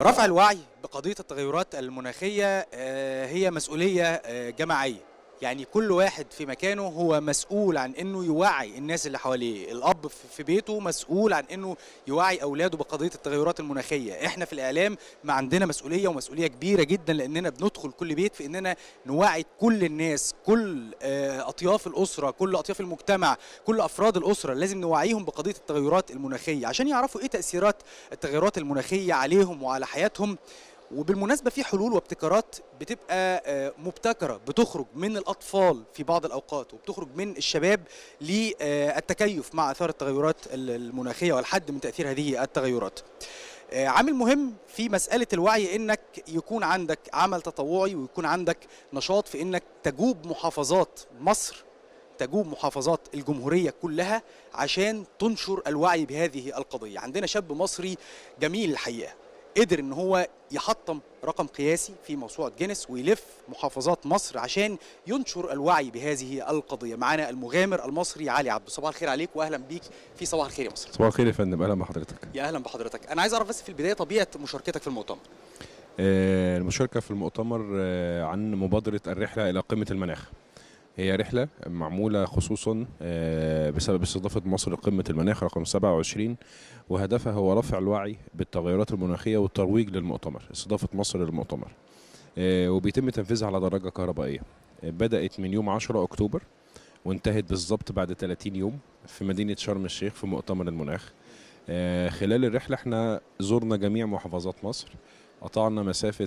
رفع الوعي بقضية التغيرات المناخية آه، هي مسؤولية آه، جماعية يعني كل واحد في مكانه هو مسؤول عن انه يوعي الناس اللي حواليه الاب في- في بيته مسؤول عن انه يوعي اولاده بقضيه التغيرات المناخيه احنا في الاعلام ما عندنا مسؤوليه ومسؤوليه كبيره جدا لاننا بندخل كل بيت في اننا نوعي كل الناس كل آه، اطياف الاسره كل اطياف المجتمع كل افراد الاسره لازم نوعيهم بقضيه التغيرات المناخيه عشان يعرفوا ايه تاثيرات التغيرات المناخيه عليهم وعلى حياتهم وبالمناسبة في حلول وابتكارات بتبقى آه، مبتكرة بتخرج من الأطفال في بعض الأوقات وبتخرج من الشباب للتكيف مع آثار التغيرات ال- المناخية والحد من تأثير هذه التغيرات آه، عامل مهم في مسألة الوعي إنك يكون عندك عمل تطوعي ويكون عندك نشاط في إنك تجوب محافظات مصر تجوب محافظات الجمهورية كلها عشان تنشر الوعي بهذه القضية عندنا شاب مصري جميل الحقيقة قدر ان هو يحطم رقم قياسي في موسوعة جينيس ويلف محافظات مصر عشان ينشر الوعي بهذه القضية معنا المغامر المصري علي عبده صباح الخير عليك واهلا بيك في صباح الخير يا مصر صباح الخير يا فندم اهلا بحضرتك يا اهلا بحضرتك انا عايز اعرف بس في البداية طبيعة مشاركتك في المؤتمر آه، المشاركه في المؤتمر آه، عن مبادره الرحله الى قمه المناخ هي رحله معموله خصوصا آه، بسبب استضافه مصر لقمه المناخ رقم 27 وهدفها هو رفع الوعي بالتغيرات المناخيه والترويج للمؤتمر استضافه مصر للمؤتمر آه، وبيتم تنفيذها على درجه كهربائيه آه، بدات من يوم 10 اكتوبر وانتهت بالظبط بعد 30 يوم في مدينه شرم الشيخ في مؤتمر المناخ آه، خلال الرحله احنا زرنا جميع محافظات مصر قطعنا مسافة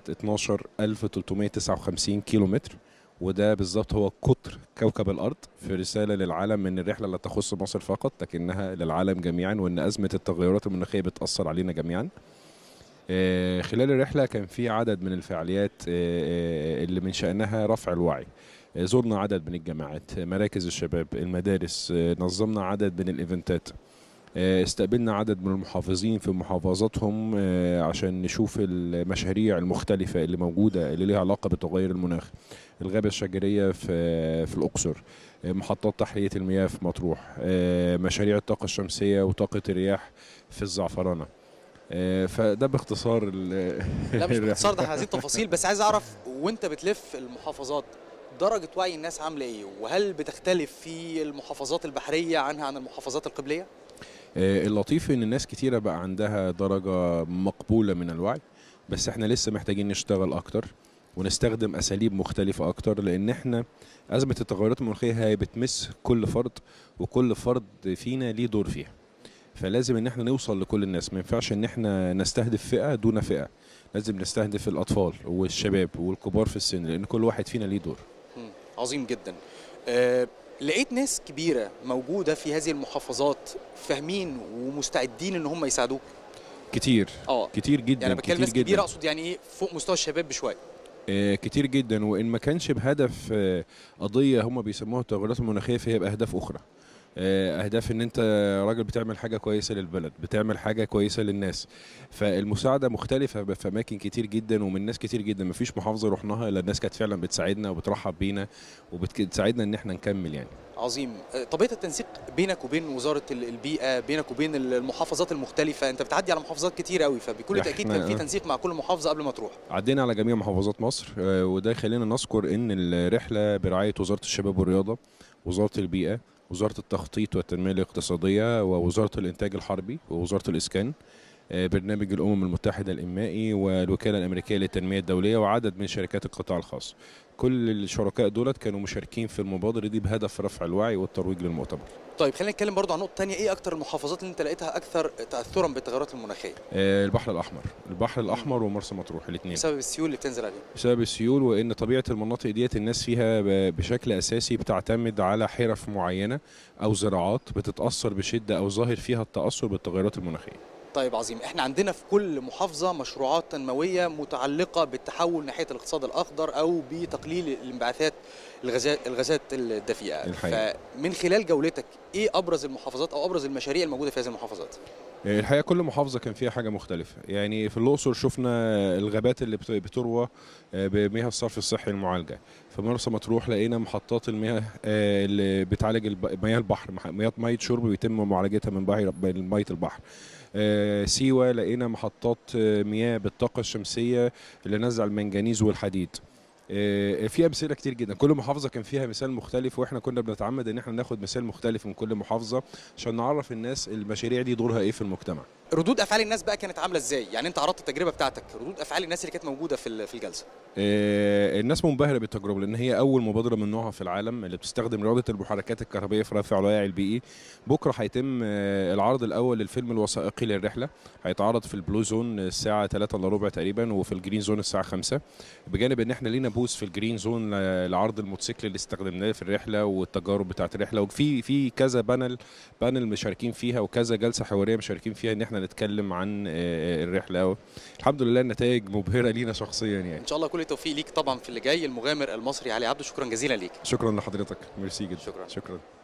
12359 كيلو متر وده بالظبط هو قطر كوكب الأرض في رسالة للعالم من الرحلة لا تخص مصر فقط لكنها للعالم جميعا وأن أزمة التغيرات المناخية بتأثر علينا جميعا آه، خلال الرحلة كان في عدد من الفعاليات آه، آه، اللي من شأنها رفع الوعي آه، زرنا عدد من الجامعات آه، مراكز الشباب المدارس آه، نظمنا عدد من الإيفنتات آه، استقبلنا عدد من المحافظين في محافظاتهم آه، عشان نشوف المشاريع المختلفة اللي موجودة اللي ليها علاقة بتغير المناخ الغابة الشجرية في في الأقصر آه، محطات تحلية المياه في مطروح آه، مشاريع الطاقة الشمسية وطاقة الرياح في الزعفرانة آه، فده باختصار ال- لا مش باختصار ده احنا عايزين تفاصيل بس عايز اعرف وانت بتلف المحافظات درجة وعي الناس عاملة ايه وهل بتختلف في المحافظات البحرية عنها عن المحافظات القبلية؟ آه، اللطيف ان الناس كتيره بقى عندها درجه مقبوله من الوعي بس احنا لسه محتاجين نشتغل اكتر ونستخدم اساليب مختلفه اكتر لان احنا ازمه التغيرات المناخيه هي بتمس كل فرد وكل فرد فينا ليه دور فيها فلازم ان احنا نوصل لكل الناس ما ينفعش ان احنا نستهدف فئه دون فئه لازم نستهدف الاطفال والشباب والكبار في السن لان كل واحد فينا ليه دور مم. عظيم جدا أه لقيت ناس كبيرة موجودة في هذه المحافظات فاهمين ومستعدين ان هم يساعدوك كتير اه كتير جدا يعني أنا بتكلم كتير ناس جدا كبيرة اقصد يعني ايه فوق مستوى الشباب بشوية آه، كتير جدا وان ما كانش بهدف آه، قضيه هم بيسموها التغيرات المناخيه فهي باهداف اخرى آه، اهداف ان انت راجل بتعمل حاجه كويسه للبلد بتعمل حاجه كويسه للناس فالمساعده مختلفه في اماكن كتير جدا ومن ناس كتير جدا مفيش محافظه رحناها الا الناس كانت فعلا بتساعدنا وبترحب بينا وبتساعدنا ان احنا نكمل يعني عظيم أه، طبيعة التنسيق بينك وبين وزارة ال- البيئة بينك وبين المحافظات المختلفة انت بتعدي على محافظات كتير قوي فبكل تأكيد إحنا- كان في آه. تنسيق مع كل محافظة قبل ما تروح عدينا على جميع محافظات مصر آه، وده يخلينا نذكر ان الرحله برعايه وزاره الشباب والرياضه وزاره البيئه وزاره التخطيط والتنميه الاقتصاديه ووزاره الانتاج الحربي ووزاره الاسكان آه، برنامج الامم المتحده الانمائي والوكاله الامريكيه للتنميه الدوليه وعدد من شركات القطاع الخاص كل الشركاء دولت كانوا مشاركين في المبادره دي بهدف رفع الوعي والترويج للمؤتمر طيب خلينا نتكلم برضو عن نقطة تانية ايه اكتر المحافظات اللي انت لقيتها اكثر تأثرا بالتغيرات المناخية آه، البحر الاحمر البحر الاحمر ومرسى مطروح الاثنين بسبب السيول اللي بتنزل عليهم بسبب السيول وان طبيعه المناطق ديت الناس فيها ب- بشكل اساسي بتعتمد على حرف معينه او زراعات بتتاثر بشده او ظاهر فيها التاثر بالتغيرات المناخيه طيب عظيم احنا عندنا في كل محافظة مشروعات تنموية متعلقة بالتحول ناحية الاقتصاد الأخضر أو بتقليل الانبعاثات الغازات الغازات الدفيئة الحقيقة. فمن خلال جولتك ايه أبرز المحافظات أو أبرز المشاريع الموجودة في هذه المحافظات؟ آه، الحقيقه كل محافظه كان فيها حاجه مختلفه يعني في الاقصر شفنا الغابات اللي بت- بتروى آه، بمياه الصرف الصحي المعالجه في مرسى مطروح لقينا محطات المياه آه، اللي بتعالج الب- مياه البحر مح- مياه ميه شرب بيتم معالجتها من بحر من ميه البحر آه، سيوه لقينا محطات آه، مياه بالطاقه الشمسيه اللي نزع المنجنيز والحديد آه، في امثله كتير جدا كل محافظه كان فيها مثال مختلف واحنا كنا بنتعمد ان احنا ناخد مثال مختلف من كل محافظه عشان نعرف الناس المشاريع دي دورها ايه في المجتمع ردود افعال الناس بقى كانت عامله ازاي يعني انت عرضت التجربه بتاعتك ردود افعال الناس اللي كانت موجوده في ال- في الجلسه آه، الناس منبهره بالتجربه لان هي اول مبادره من نوعها في العالم اللي بتستخدم رياضه المحركات الكهربائيه في رفع الوعي البيئي بكره هيتم آه، العرض الاول للفيلم الوثائقي للرحله هيتعرض في البلو زون الساعه 3 الا ربع تقريبا وفي الجرين زون الساعه 5 بجانب ان احنا لينا بوث في الجرين زون ل- لعرض الموتوسيكل اللي استخدمناه في الرحله والتجارب بتاعه الرحله وفي في كذا بانل بانل مشاركين فيها وكذا جلسه حواريه مشاركين فيها ان احنا نتكلم عن آه، الرحله الحمد لله النتائج مبهره لينا شخصيا يعني ان شاء الله كل التوفيق ليك طبعا في اللي جاي المغامر المصري علي عبده شكرا جزيلا ليك شكرا لحضرتك ميرسي جدا شكرا. شكرا